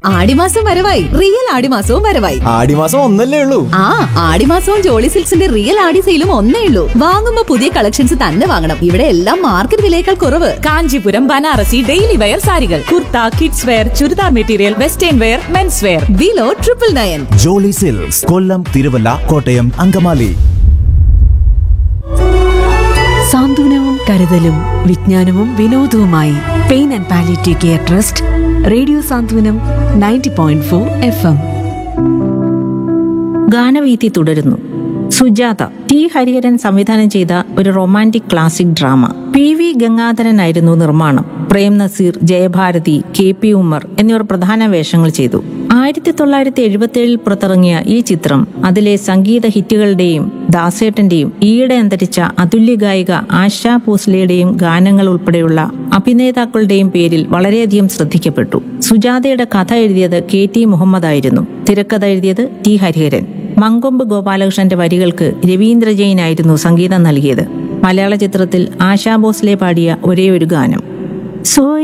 ആടിമാസം വരവായി റിയൽ ആടിമാസവും വരവായി ആടിമാസം ഒന്നല്ലേ ഉള്ളൂ ആ ആടിമാസവും ജോളി സിൽക്സിന്റെ റിയൽ ആടി സെയിലും ഒന്നേ ഉള്ളൂ വാങ്ങുമ്പോ പുതിയ കളക്ഷൻസ് തന്നെ വാങ്ങണം ഇവിടെ എല്ലാം മാർക്കറ്റ് വിലയേക്കാൾ കുറവ് കാഞ്ചീപുരം ബനാറസി ഡെയിലി വെയർ സാരികൾ kurta kids wear churidar material western wear men's wear below triple nine Jolly Silks Kollam Thiruvalla Kottayam Angamaly സാന്ത്വനവും കരുതലും വിജ്ഞാനവും വിനോദവുമായി pain and palliative care trust radio Santhwanam ninety point four F M ഗാനവീതി തുടരുന്നു സുജാത ടി ഹരിഹരൻ സംവിധാനം ചെയ്ത ഒരു romantic classic drama P V ഗംഗാധരനായിരുന്നു നിർമ്മാണം പ്രേം നസീർ ജയഭാരതി കെ പി ഉമ്മർ എന്നിവർ പ്രധാന വേഷങ്ങൾ ചെയ്തു ആയിരത്തി തൊള്ളായിരത്തി എഴുപത്തി ഏഴിൽ പുറത്തിറങ്ങിയ ഈ ചിത്രം അതിലെ സംഗീത ഹിറ്റുകളുടെയും ദാസേട്ടന്റെയും ഈയിടെ അന്തരിച്ച അതുല്യ ഗായിക ആശാ ഭോസ്ലെയുടെയും ഗാനങ്ങൾ ഉൾപ്പെടെയുള്ള അഭിനേതാക്കളുടെയും പേരിൽ വളരെയധികം ശ്രദ്ധിക്കപ്പെട്ടു സുജാതയുടെ കഥ എഴുതിയത് കെ ടി മുഹമ്മദ് ആയിരുന്നു തിരക്കഥ എഴുതിയത് ടി ഹരിഹരൻ മങ്കൊമ്പ് ഗോപാലകൃഷ്ണന്റെ വരികൾക്ക് രവീന്ദ്ര ജെയിനായിരുന്നു സംഗീതം നൽകിയത് മലയാള ചിത്രത്തിൽ ആശാ ഭോസ്ലെ പാടിയ ഒരേ ഒരു ഗാനം സോ